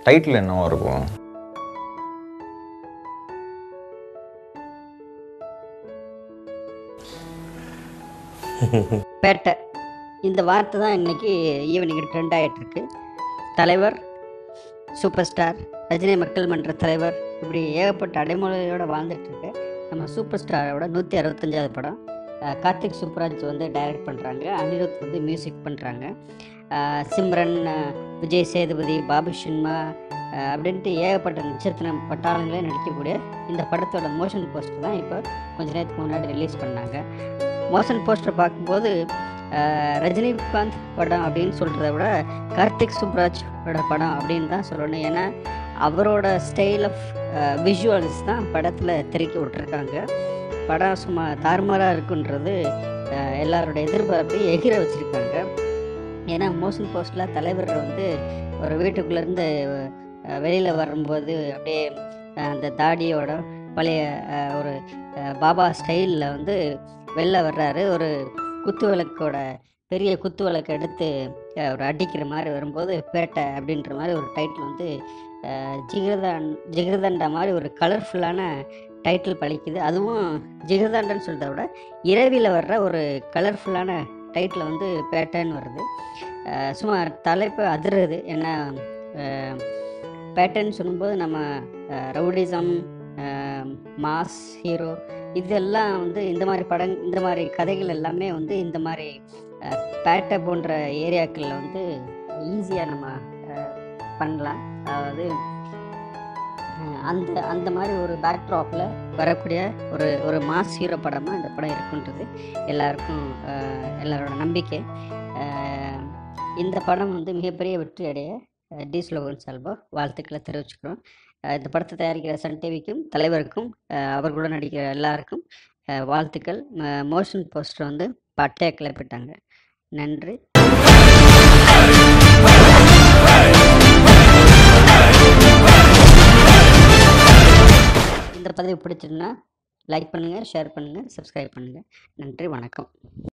title என்னவா இருக்கும் பேட்டை இந்த வார்த்தை தான் இன்னைக்கு ஈவினிங் ட்ரெண்ட் ஆகிட்டு இருக்கு தலைவர் சூப்பர் ஸ்டார் ரஜினி மக்கள் மன்ற தலைவர் இப்படி ஏகப்பட்ட அடைமொழியோட வாழ்ந்துட்டு இருக்கு நம்ம சூப்பர் ஸ்டாரோட நூற்றி அறுபத்தஞ்சாவது படம் அஹ் கார்த்திக் சுப்ராஜ் வந்து டைரக்ட் பண்ணுறாங்க அனிருத் வந்து மியூசிக் பண்ணுறாங்க சிம்ரன் அஹ் விஜய் சேதுபதி பாபு சின்மா அஹ் அப்படின்ட்டு ஏகப்பட்ட நட்சத்திரம் பட்டாளங்களே நடிக்கக்கூடிய இந்த படத்தோட மோஷன் போஸ்டர் தான் இப்போ கொஞ்ச நேரத்துக்கு முன்னாடி ரிலீஸ் பண்ணாங்க மோஷன் போஸ்டர் பார்க்கும்போது அஹ், ரஜினிகாந்த் படம் அப்படின்னு சொல்கிறத விட கார்த்திக் சுப்ராஜோட படம் அப்படின்னு தான் சொல்லணும் ஏன்னா அவரோட ஸ்டைல் ஆஃப் விஷுவல்ஸ் தான் படத்தில் திரைக்கி விட்ருக்காங்க படம் சும்மா தாறுமாறாக இருக்குன்றது அஹ், எல்லாரோட எதிர்பார்ப்பையும் எகிர வச்சுருக்காங்க ஏன்னா மோஷன் போஸ்டில் தலைவர் வந்து ஒரு வீட்டுக்குள்ளேருந்து வெளியில் வரும்போது அப்படியே அஹ், அந்த தாடியோட பழைய அஹ், ஒரு அஹ், பாபா ஸ்டைலில் வந்து வெளில வர்றாரு ஒரு குத்து விளக்கோட பெரிய குத்து விளக்கு எடுத்து அஹ், ஒரு அடிக்கிற மாதிரி வரும்போது பேட்டை அப்படின்ற மாதிரி ஒரு டைட்டில் வந்து அஹ், ஜிகிரதான் ஜிகிரதண்டா மாதிரி ஒரு கலர்ஃபுல்லான டைட்டில் பழிக்குது அதுவும் ஜிகிரதாண்டன்னு சொல்கிறத விட இரவியில் வர்ற ஒரு கலர்ஃபுல்லான டைட்டில் வந்து பேட்டைன்னு வருது அஹ், சும்மா தலைப்பு அதிருது ஏன்னா அஹ், பேட்டன் சொல்லும்போது நம்ம ரவுடிசம் மாஸ் ஹீரோ இதெல்லாம் வந்து இந்த மாதிரி படம் இந்த மாதிரி கதைகள் எல்லாமே வந்து இந்த மாதிரி அஹ், பேட்டை போன்ற ஏரியாக்களில் வந்து ஈஸியாக நம்ம அஹ், பண்ணலாம் அதாவது அஹ், அந்த அந்த மாதிரி ஒரு பேக்ட்ராப்பில் வரக்கூடிய ஒரு ஒரு மாஸ் ஹீரோ படமாக இந்த படம் இருக்குன்றது எல்லாருக்கும் அஹ், எல்லாரோட நம்பிக்கை அஹ், இந்த படம் வந்து மிகப்பெரிய வெற்றி அடைய அஹ், டி ஸ்லோகன் சால்பா வாழ்த்துக்களை தெரிவிச்சுக்கிறோம் அஹ், இந்த படத்தை தயாரிக்கிற சன் டிவிக்கும் தலைவருக்கும் அஹ், அவர்களுடன் நடிக்கிற எல்லாருக்கும் அஹ், வாழ்த்துக்கள் மோஷன் போஸ்டர் வந்து பட்டையை கிளப்பிட்டாங்க நன்றி இந்த பதிவு பிடிச்சிருந்தா லைக் பண்ணுங்கள் ஷேர் பண்ணுங்கள் சப்ஸ்கிரைப் பண்ணுங்கள் நன்றி வணக்கம்